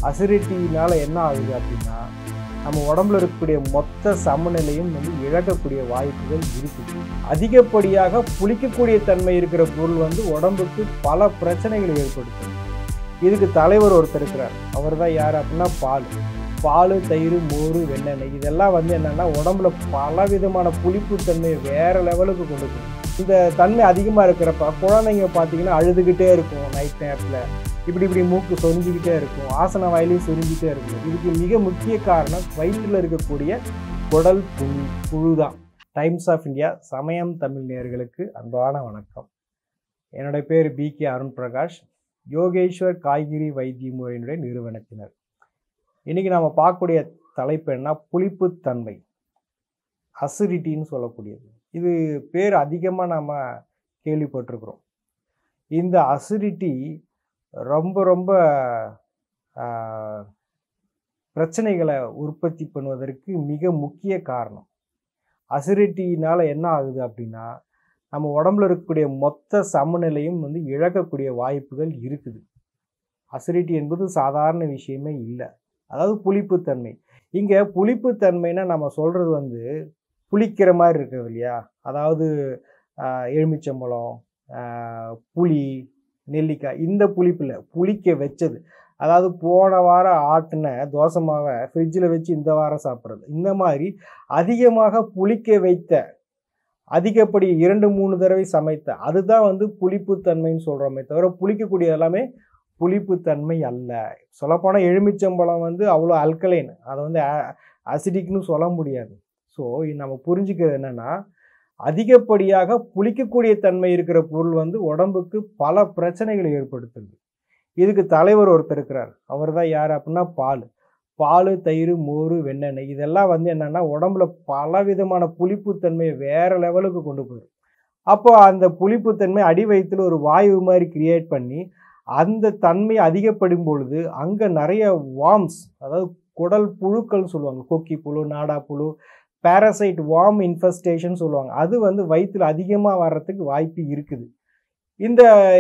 அசிடிட்டினால என்ன ஆகுது அப்படின்னா நம்ம உடம்புல இருக்கக்கூடிய மொத்த சமநிலையும் வந்து இழக்கக்கூடிய வாய்ப்புகள் இருக்குது அதிகப்படியாக புளிக்கக்கூடிய தன்மை இருக்கிற பொருள் வந்து உடம்புக்கு பல பிரச்சனைகளை ஏற்படுத்தும் இதுக்கு தலைவர் ஒருத்தர் இருக்கிறார் அவர் தான் யார் அப்படின்னா பால் பால் தயிர் மோர் வெண்ணெய் இதெல்லாம் வந்து என்னென்னா உடம்புல பல விதமான புளிப்பு தன்மையை வேறு லெவலுக்கு கொண்டு போகும் இந்த தன்மை அதிகமாக இருக்கிறப்ப குழந்தைங்க பார்த்தீங்கன்னா அழுதுகிட்டே இருக்கும் நைட் நேரத்தில் இப்படி இப்படி மூக்கு சொரிஞ்சிக்கிட்டே இருக்கும் ஆசன வாயிலையும் சொரிஞ்சிட்டே இருக்கும் இதுக்கு மிக முக்கிய காரணம் வயிற்றில் இருக்கக்கூடிய குடல் புழு புழு தான் டைம்ஸ் ஆஃப் இந்தியா சமயம் தமிழ் நேயர்களுக்கு அன்பான வணக்கம் என்னுடைய பேர் பி கே அருண் பிரகாஷ் யோகேஸ்வர் காய்கறி வைத்திய முறையினுடைய நிறுவனத்தினர் இன்றைக்கி நம்ம பார்க்கக்கூடிய தலைப்பு என்ன புளிப்புத்தன்மை அசிடிட்டின்னு சொல்லக்கூடியது இது பேர் அதிகமாக நம்ம கேள்விப்பட்டிருக்கிறோம் இந்த அசிடிட்டி ரொம்ப ரொம்ப ஆஹ், பிரச்சனைகளை உற்பத்தி பண்ணுவதற்கு மிக முக்கிய காரணம் அசிடிட்டினால் என்ன ஆகுது அப்படின்னா நம்ம உடம்புல இருக்கக்கூடிய மொத்த சமநிலையும் வந்து இழக்கக்கூடிய வாய்ப்புகள் இருக்குது அசிடிட்டி என்பது சாதாரண விஷயமே இல்லை அதாவது புளிப்புத்தன்மை இங்கே புளிப்புத்தன்மைன்னா நம்ம சொல்கிறது வந்து புளிக்கிற மாதிரி இருக்குது இல்லையா அதாவது ஆஹ், எலுமிச்சம்பழம் ஆஹ், புளி நெல்லிக்காய் இந்த புளிப்பில் புளிக்க வச்சது அதாவது போன வாரம் ஆட்டின தோசை மாவை ஃப்ரிட்ஜில் வச்சு இந்த வாரம் சாப்பிட்றது இந்த மாதிரி அதிகமாக புளிக்க வைத்த அதிகப்படி இரண்டு மூணு தடவை சமைத்த அதுதான் வந்து புளிப்புத்தன்மைன்னு சொல்கிறோமே தவிர புளிக்கக்கூடிய எல்லாமே புளிப்புத்தன்மை அல்ல சொல்லப்போனால் எலுமிச்சம்பழம் வந்து அவ்வளோ அல்கலைன் அதை வந்து அசிடிக்னு சொல்ல முடியாது ஸோ நம்ம புரிஞ்சுக்கிறது என்னென்னா அதிகப்படியாக புளிக்கக்கூடிய தன்மை இருக்கிற பொருள் வந்து உடம்புக்கு பல பிரச்சனைகளை ஏற்படுத்துது இதுக்கு தலைவர் ஒருத்தர் இருக்கிறார் அவர் தான் யார் அப்படின்னா பால் பால் தயிர் மோர் வெண்ணெய் இதெல்லாம் வந்து என்னென்னா உடம்புல பல விதமான புளிப்புத்தன்மையை வேறு லெவலுக்கு கொண்டு போயிடும் அப்போ அந்த புளிப்புத்தன்மை அடி வயித்துல ஒரு வாயு மாதிரி கிரியேட் பண்ணி அந்த தன்மை அதிகப்படும் பொழுது அங்கே நிறைய வார்ம்ஸ் அதாவது குடல் புழுக்கள்னு சொல்லுவாங்க கொக்கி புழு நாடா புழு பேரசைட் வார்ம் இன்ஃபெஸ்டேஷன் சொல்லுவாங்க அது வந்து வயிற்றில் அதிகமாக வர்றதுக்கு வாய்ப்பு இருக்குது இந்த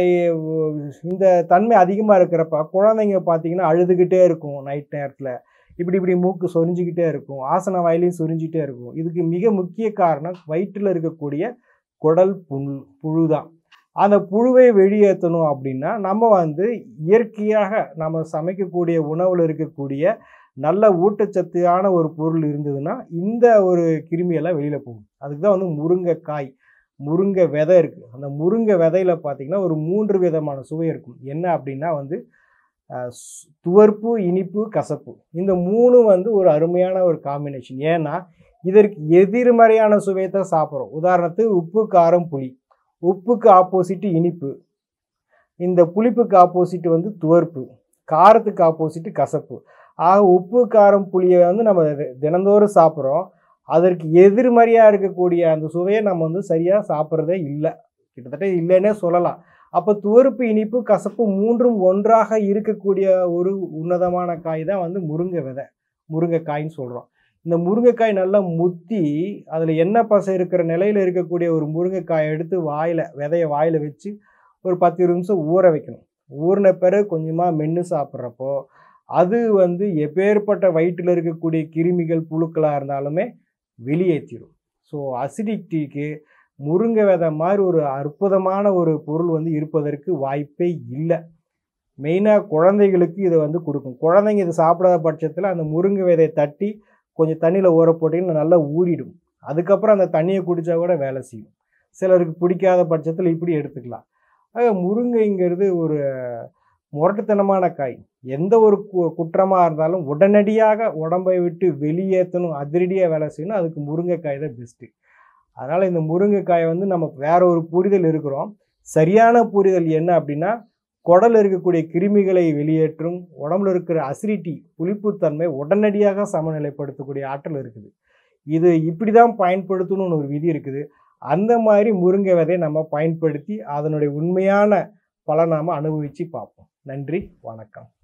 அஹ், இந்த தன்மை அதிகமாக இருக்கிறப்ப குழந்தைங்க பார்த்தீங்கன்னா அழுதுகிட்டே இருக்கும் நைட் நேரத்தில் இப்படி இப்படி மூக்கு சொரிஞ்சிக்கிட்டே இருக்கும் ஆசன வாயிலையும் சொரிஞ்சிட்டே இருக்கும் இதுக்கு மிக முக்கிய காரணம் வயிற்றில் இருக்கக்கூடிய குடல் புழு புழு தான் அந்த புழுவை வெளியேற்றணும் அப்படின்னா நம்ம வந்து இயற்கையாக நம்ம சமைக்கக்கூடிய உணவில் இருக்கக்கூடிய நல்ல ஊட்டச்சத்தான ஒரு பொருள் இருந்ததுன்னா இந்த ஒரு கிருமியெல்லாம் வெளியில் போகும் அதுக்கு தான் வந்து முருங்கைக்காய் முருங்கை விதை இருக்குது அந்த முருங்கை விதையில பார்த்தீங்கன்னா ஒரு மூன்று விதமான சுவை இருக்கும் என்ன அப்படின்னா வந்து அஹ், சு- துவர்ப்பு இனிப்பு கசப்பு இந்த மூணும் வந்து ஒரு அருமையான ஒரு காம்பினேஷன் ஏன்னா இதற்கு எதிர்மறையான சுவையை தான் சாப்பிட்றோம் உதாரணத்துக்கு உப்பு காரம் புளி உப்புக்கு ஆப்போசிட் இனிப்பு இந்த புளிப்புக்கு ஆப்போசிட் வந்து துவர்ப்பு காரத்துக்கு ஆப்போசிட் கசப்பு ஆக உப்பு காரம் புளியை வந்து நம்ம தி- தினந்தோறும் சாப்பிட்றோம் அதற்கு எதிர்மறையாக இருக்கக்கூடிய அந்த சுவையை நம்ம வந்து சரியாக சாப்பிட்றதே இல்லை கிட்டத்தட்ட இல்லைன்னே சொல்லலாம் அப்போ துவர்ப்பு இனிப்பு கசப்பு மூன்றும் ஒன்றாக இருக்கக்கூடிய ஒரு உன்னதமான காய் தான் வந்து முருங்கை விதை முருங்கைக்காய்ன்னு சொல்கிறோம் இந்த முருங்கைக்காய் நல்லா முத்தி அதில் எண்ணெய் பசை இருக்கிற நிலையில் இருக்கக்கூடிய ஒரு முருங்கைக்காயை எடுத்து வாயில் விதையை வாயில் வச்சு ஒரு பத்து இருபது நிமிஷம் ஊற வைக்கணும் ஊறின பிறகு கொஞ்சமாக மென்று சாப்பிட்றப்போ அது வந்து எப்பேற்பட்ட வயிற்றில் இருக்கக்கூடிய கிருமிகள் புழுக்களாக இருந்தாலுமே வெளியேற்றிடும் ஸோ அசிடிட்டிக்கு முருங்கை விதை மாதிரி ஒரு அற்புதமான ஒரு பொருள் வந்து இருப்பதற்கு வாய்ப்பே இல்லை மெயினாக குழந்தைகளுக்கு இதை வந்து கொடுக்கும் குழந்தைங்க இது சாப்பிடாத பட்சத்தில் அந்த முருங்கை விதையை தட்டி கொஞ்சம் தண்ணியில் ஊற போட்டிங்கன்னா நல்லா ஊறிடும் அதுக்கப்புறம் அந்த தண்ணியை குடித்தா கூட வேலை செய்யும் சிலருக்கு பிடிக்காத பட்சத்தில் இப்படி எடுத்துக்கலாம் ஆக முருங்கைங்கிறது ஒரு முரட்டுத்தனமான காய் எந்த ஒரு கு குற்றமாக இருந்தாலும் உடனடியாக உடம்பை விட்டு வெளியேற்றணும் அதிரடியாக வேலை செய்யணும் அதுக்கு முருங்கைக்காய் தான் பெஸ்ட்டு அதனால் இந்த முருங்கைக்காயை வந்து நம்ம வேற ஒரு புரிதல் இருக்கிறோம் சரியான புரிதல் என்ன அப்படின்னா குடல் இருக்கக்கூடிய கிருமிகளை வெளியேற்றும் உடம்புல இருக்கிற அசிடிட்டி புளிப்புத்தன்மை உடனடியாக சமநிலைப்படுத்தக்கூடிய ஆற்றல் இருக்குது இது இப்படி தான் பயன்படுத்தணும்னு ஒரு விதி இருக்குது அந்த மாதிரி முருங்கை விதையை நம்ம பயன்படுத்தி அதனுடைய உண்மையான பலனை நாம் அனுபவித்து பார்ப்போம் நன்றி வணக்கம்